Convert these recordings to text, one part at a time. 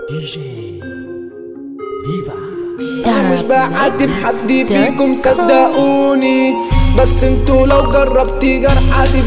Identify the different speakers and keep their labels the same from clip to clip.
Speaker 1: دي جي فيفا
Speaker 2: انا مش بعاتب حد فيكم صدقوني بس انتوا لو جربتي جرح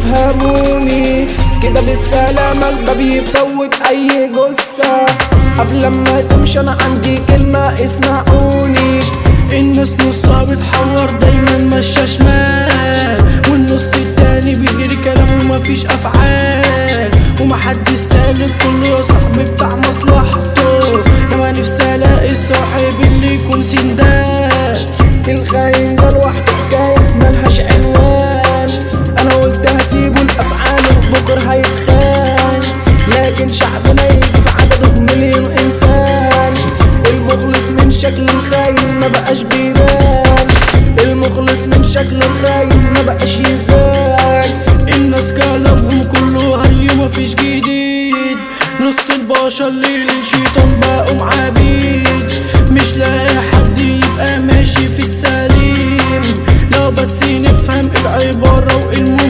Speaker 2: هتفهموني كده بالسلامة الباب يفوت اي جثة قبل ما تمشي انا عندي كلمة اسمعوني
Speaker 3: الناس نصها بتحور دايما ماشية شمال والنص التاني بيجري كلام ومفيش افعال ومحدش سالك كله يا صاحبي بتاع مصلحته لما نفسي الاقي الصاحب اللي يكون سندال
Speaker 2: الخاين ده لوحده حكاية ملهاش عنوان انا قلت هسيبه لافعاله بكره هيتخان لكن شعبنا يجي في عدده مليون انسان المخلص من شكل الخاين ما بقاش بيبان المخلص من شكل الخاين ما بقاش يبان
Speaker 3: الناس كلامهم كله هري مفيش جديد نص البشر للشيطان بقوا عبيد مش لاقي حد يبقى ماشي في السليم لو بس نفهم العبارة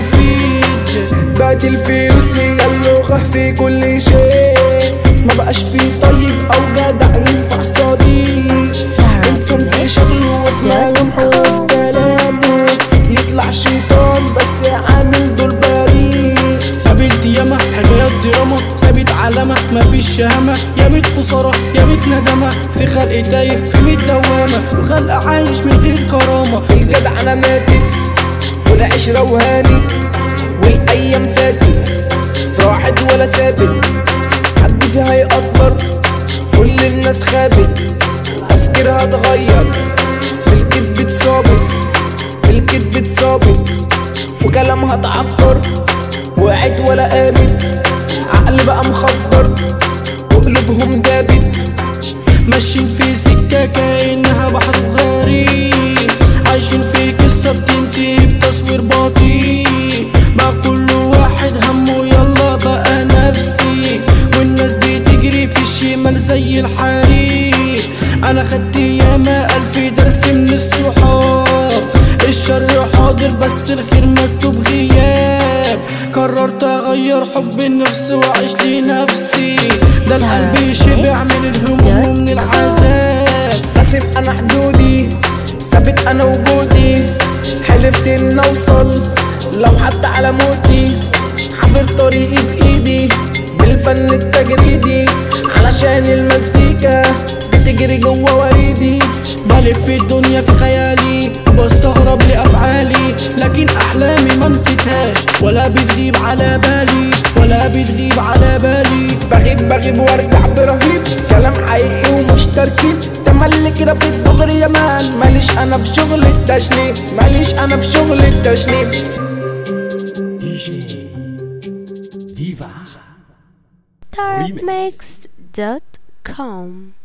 Speaker 3: والمفيد
Speaker 2: بقت الفلوس هي اللغة في كل شيء ما بقاش في طيب او جدع ينفع صديق انسان في شكله وفي ملامحه وفي كلامه يطلع شيطان بس عامل دول بريء
Speaker 3: قابلت ياما حكايات دراما سابت علامة مفيش شهامة يا ميت خسارة يا ميت ندمة في خلق تايه في ميت دوامة وخلق عايش من غير كرامة
Speaker 2: الجدعنة ماتت والعشرة وهانت والايام فاتت راحت ولا ثابت حد فيها يقدر كل الناس خابت تفكيرها اتغير بالكذب اتصابت بالكذب اتصابت وكلامها اتعكر وقعت ولا قامت عقل بقى مخدر وقلوبهم دابت
Speaker 3: ماشيين في سكة كأنها بحر غريب عايشين في قصة بتنتهي بتصوير بطيء بقى كل واحد همه يلا بقى نفسي والناس بتجري في الشمال زي الحريق انا خدت ياما الف درس من الصحاب الشر حاضر بس الخير مكتوب غياب قررت اغير حب النفس واعيش لنفسي ده القلب شبع من الهموم ومن العذاب
Speaker 2: راسم انا حدودي ثابت انا وجودي حلفت ان اوصل لو حتى على موتي حافر طريقي بايدي بالفن التجريدي علشان المزيكا بتجري جوا وريدي
Speaker 3: بلف في الدنيا في خيالي وبستغرب لأفعالي لكن أحلامي ما نسيتهاش ولا بتغيب على بالي ولا بتغيب على بالي
Speaker 2: بغيب بغيب وارجع برهيب كلام حقيقي ومش تركيب تملي كده في الدغري يا مان ماليش انا في شغل التشنيب ماليش انا في شغل التشنيب
Speaker 1: دي جي فيفا
Speaker 4: Tarmax.com